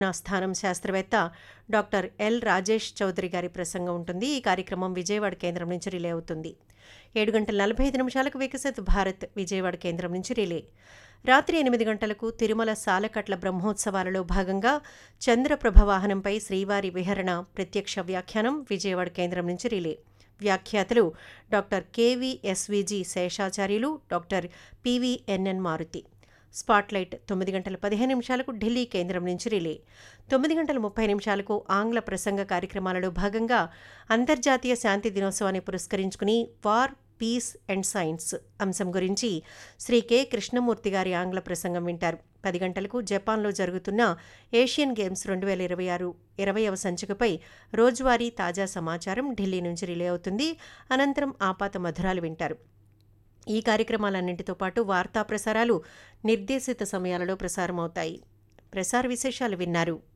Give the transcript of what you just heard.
నా స్థానం శాస్త్రవేత్త డాక్టర్ ఎల్ రాజేష్ చౌదరి గారి ప్రసంగం ఉంటుంది ఈ కార్యక్రమం విజయవాడ కేంద్రం నుంచి రిలే అవుతుంది ఏడు గంటల నలభై ఐదు నిమిషాలకు వికసిత్ భారత్ విజయవాడ కేంద్రం నుంచి రిలే రాత్రి ఎనిమిది గంటలకు తిరుమల సాలకట్ల బ్రహ్మోత్సవాలలో భాగంగా చంద్రప్రభ వాహనంపై శ్రీవారి విహరణ ప్రత్యక్ష వ్యాఖ్యానం విజయవాడ కేంద్రం నుంచి రిలే వ్యాఖ్యాతలు డాక్టర్ కేవీఎస్విజి శేషాచార్యులు డాక్టర్ పివిఎన్ఎన్ మారుతి స్పాట్లైట్ తొమ్మిది గంటల పదిహేను నిమిషాలకు ఢిల్లీ కేంద్రం నుంచి రిలే తొమ్మిది గంటల ముప్పై నిమిషాలకు ఆంగ్ల ప్రసంగ కార్యక్రమాలలో భాగంగా అంతర్జాతీయ శాంతి దినోత్సవాన్ని పురస్కరించుకుని వార్ పీస్ అండ్ సైన్స్ అంశం గురించి శ్రీ కె కృష్ణమూర్తి గారి ఆంగ్ల ప్రసంగం వింటారు పది గంటలకు జపాన్లో జరుగుతున్న ఏషియన్ గేమ్స్ రెండు వేల ఇరవై ఆరు ఇరవైవ సంచికపై రోజువారీ తాజా సమాచారం ఢిల్లీ నుంచి రిలే అవుతుంది అనంతరం ఆపాత మధురాలు వింటారు ఈ కార్యక్రమాలన్నింటితో పాటు వార్తా ప్రసారాలు నిర్దేశిత సమయాలలో ప్రసారమవుతాయి ప్రసార విశేషాలు విన్నారు